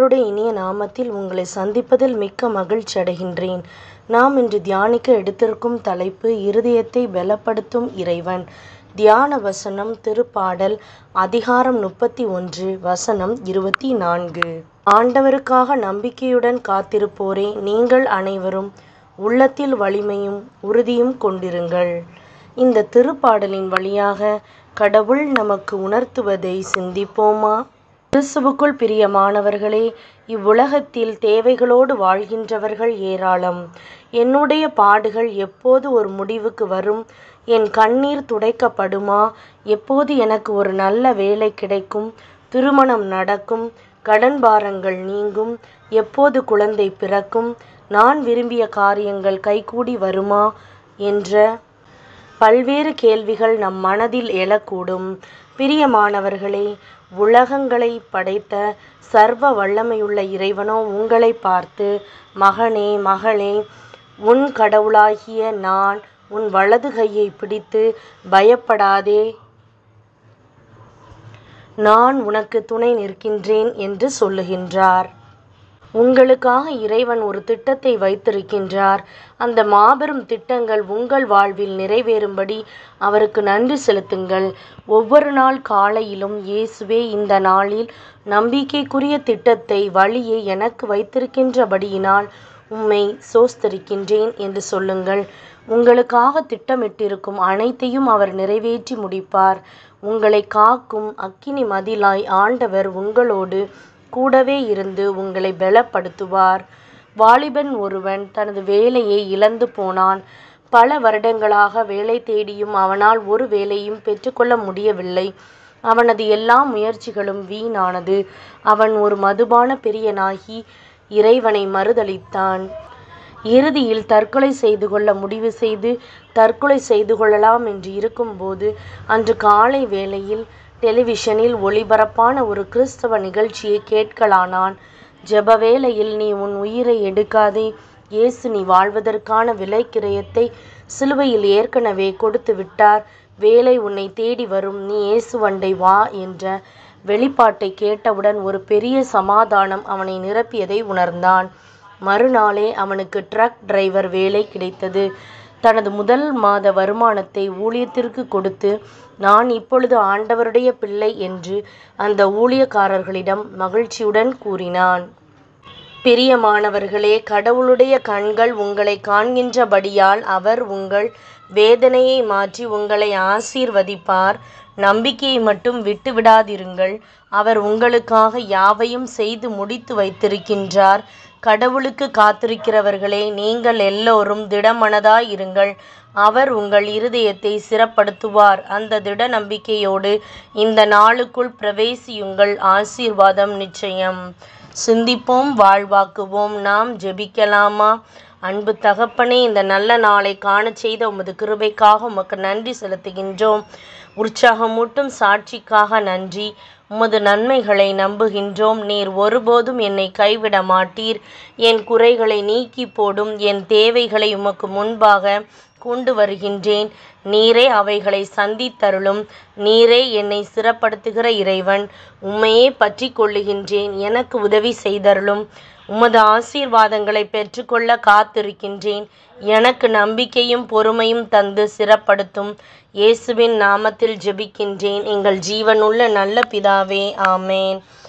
ஆண்டவருடைய இனிய நாமத்தில் உங்களை சந்திப்பதில் மிக்க மகிழ்ச்சி அடைகின்றேன் நாம் இன்று தியானிக்க எடுத்திருக்கும் தலைப்பு இருதயத்தை பலப்படுத்தும் இறைவன் தியான வசனம் திருப்பாடல் அதிகாரம் முப்பத்தி ஒன்று வசனம் இருபத்தி நான்கு ஆண்டவருக்காக நம்பிக்கையுடன் காத்திருப்போரே நீங்கள் அனைவரும் உள்ளத்தில் வலிமையும் உறுதியும் கொண்டிருங்கள் இந்த திருப்பாடலின் வழியாக கடவுள் நமக்கு உணர்த்துவதை சிந்திப்போமா கிறிஸ்துவுக்குள் பிரியமானவர்களே இவ்வுலகத்தில் தேவைகளோடு வாழ்கின்றவர்கள் ஏராளம் என்னுடைய பாடுகள் எப்போது ஒரு முடிவுக்கு வரும் என் கண்ணீர் துடைக்கப்படுமா எப்போது எனக்கு ஒரு நல்ல வேலை கிடைக்கும் திருமணம் நடக்கும் கடன் பாரங்கள் நீங்கும் எப்போது குழந்தை பிறக்கும் நான் விரும்பிய காரியங்கள் கைகூடி வருமா என்ற பல்வேறு கேள்விகள் நம் மனதில் எழக்கூடும் பிரியமானவர்களே உலகங்களை படைத்த சர்வ வல்லமையுள்ள இறைவனோ உங்களை பார்த்து மகனே மகளே உன் கடவுளாகிய நான் உன் வலது கையை பிடித்து பயப்படாதே நான் உனக்கு துணை நிற்கின்றேன் என்று சொல்லுகின்றார் உங்களுக்காக இறைவன் ஒரு திட்டத்தை வைத்திருக்கின்றார் அந்த மாபெரும் திட்டங்கள் உங்கள் வாழ்வில் நிறைவேறும்படி அவருக்கு நன்றி செலுத்துங்கள் ஒவ்வொரு நாள் காலையிலும் இயேசுவே இந்த நாளில் நம்பிக்கைக்குரிய திட்டத்தை வழியை எனக்கு வைத்திருக்கின்றபடியினால் உம்மை சோஸ்தரிக்கின்றேன் என்று சொல்லுங்கள் உங்களுக்காக திட்டமிட்டிருக்கும் அனைத்தையும் அவர் நிறைவேற்றி முடிப்பார் உங்களை காக்கும் அக்கினி மதிலாய் ஆண்டவர் உங்களோடு கூடவே இருந்து உங்களை பலப்படுத்துவார் வாலிபன் ஒருவன் தனது வேலையை இழந்து போனான் பல வருடங்களாக வேலை தேடியும் அவனால் ஒரு வேலையும் பெற்றுக்கொள்ள முடியவில்லை அவனது எல்லா முயற்சிகளும் வீணானது அவன் ஒரு மதுபான பிரியனாகி இறைவனை மறுதளித்தான் இறுதியில் தற்கொலை செய்து கொள்ள முடிவு செய்து தற்கொலை செய்து கொள்ளலாம் என்று இருக்கும்போது அன்று காலை வேளையில் டெலிவிஷனில் ஒளிபரப்பான ஒரு கிறிஸ்தவ நிகழ்ச்சியை கேட்கலானான் ஜெப வேளையில் நீ உன் உயிரை எடுக்காதே இயேசு நீ வாழ்வதற்கான விலை கிரயத்தை சிலுவையில் ஏற்கனவே கொடுத்து விட்டார் வேலை உன்னை தேடி வரும் நீ இயேசுவண்டை வா என்ற வெளிப்பாட்டை கேட்டவுடன் ஒரு பெரிய சமாதானம் அவனை நிரப்பியதை உணர்ந்தான் மறுநாளே அவனுக்கு ட்ரக் டிரைவர் வேலை கிடைத்தது தனது முதல் மாத வருமானத்தை ஊழியத்திற்கு கொடுத்து நான் இப்பொழுது ஆண்டவருடைய பிள்ளை என்று அந்த ஊழியக்காரர்களிடம் மகிழ்ச்சியுடன் கூறினான் பிரியமானவர்களே கடவுளுடைய கண்கள் உங்களை காண்கின்றபடியால் அவர் உங்கள் வேதனையை மாற்றி உங்களை ஆசீர்வதிப்பார் நம்பிக்கையை மட்டும் விட்டு விடாதிருங்கள் அவர் உங்களுக்காக யாவையும் செய்து முடித்து வைத்திருக்கின்றார் கடவுளுக்கு காத்திருக்கிறவர்களே நீங்கள் எல்லோரும் திடமனதாய் இருங்கள் அவர் உங்கள் இருதயத்தை சிறப்படுத்துவார் அந்த திட நம்பிக்கையோடு இந்த நாளுக்குள் பிரவேசியுங்கள் ஆசீர்வாதம் நிச்சயம் சிந்திப்போம் வாழ்வாக்குவோம் நாம் ஜெபிக்கலாமா அன்பு தகப்பனே இந்த நல்ல நாளை காணச் செய்த உமது கிருபைக்காக உமக்கு நன்றி செலுத்துகின்றோம் உற்சாகமூட்டும் சாட்சிக்காக நன்றி உமது நன்மைகளை நம்புகின்றோம் நீர் ஒருபோதும் என்னை கைவிட மாட்டீர் என் குறைகளை நீக்கி போடும் என் தேவைகளை உமக்கு முன்பாக கொண்டு வருகின்றேன் நீரே அவைகளை சந்தித்தருளும் நீரே என்னை சிறப்படுத்துகிற இறைவன் உம்மையே பற்றி கொள்ளுகின்றேன் எனக்கு உதவி செய்தருளும் உமது ஆசீர்வாதங்களை பெற்றுக்கொள்ள காத்திருக்கின்றேன் எனக்கு நம்பிக்கையும் பொறுமையும் தந்து சிறப்படுத்தும் இயேசுவின் நாமத்தில் ஜெபிக்கின்றேன் எங்கள் ஜீவனுள்ள நல்ல பிதாவே ஆமேன்